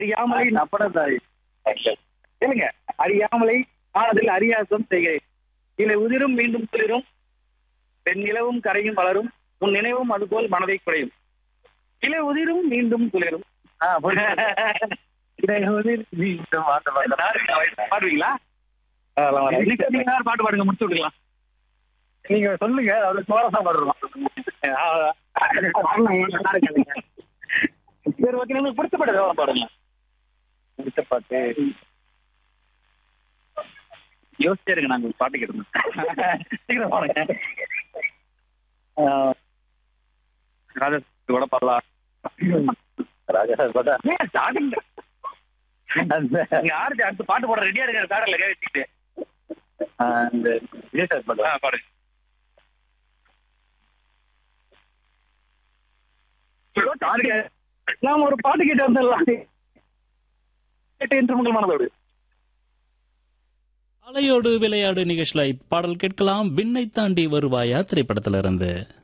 அறியாமலை நப்படத்தாய் கேளுங்க அறியாமலை ஆனதில் அறியாசம் செய்கிறேன் இலை உதிரும் மீண்டும் குளிரும் பெண் நிலவும் கரையும் வளரும் உன் நினைவும் அதுபோல் மனதை குறையும் இலை உதிரும் மீண்டும் குளிரும் இலை உதிர் மீண்டும் பாடுவீங்களா நீங்க நீங்க ஒரு பாட்டு பாடுங்க முடிச்சு விட்டுக்கலாம் நீங்க சொல்லுங்க அது சுவாரசம் பாடுறோம் சரி ஓகே உங்களுக்கு பிடிச்ச பாட்டு ஏதாவது பாடுங்க பிடிச்ச பாட்டு யோசிச்சே இருங்க நாங்க ஒரு பாட்டு கேட்டோம் சீக்கிரம் பாடுங்க ராஜா கூட பாடலாம் ராஜா பாட்டா ஸ்டார்டிங் நீங்க ஆர்ஜி அடுத்து பாட்டு போட ரெடியா இருக்க காடல கை வச்சுக்கிட்டு இந்த விஜய் சார் பாட்டு ஆ பாடுங்க நாம ஒரு பாட்டு கேட்டு வந்துடலாம் கேட்டு என்று உங்கள் மனதோடு அலையோடு விளையாடு நிகழ்ச்சியில் பாடல் கேட்கலாம் விண்ணை தாண்டி வருவாயா திரைப்படத்திலிருந்து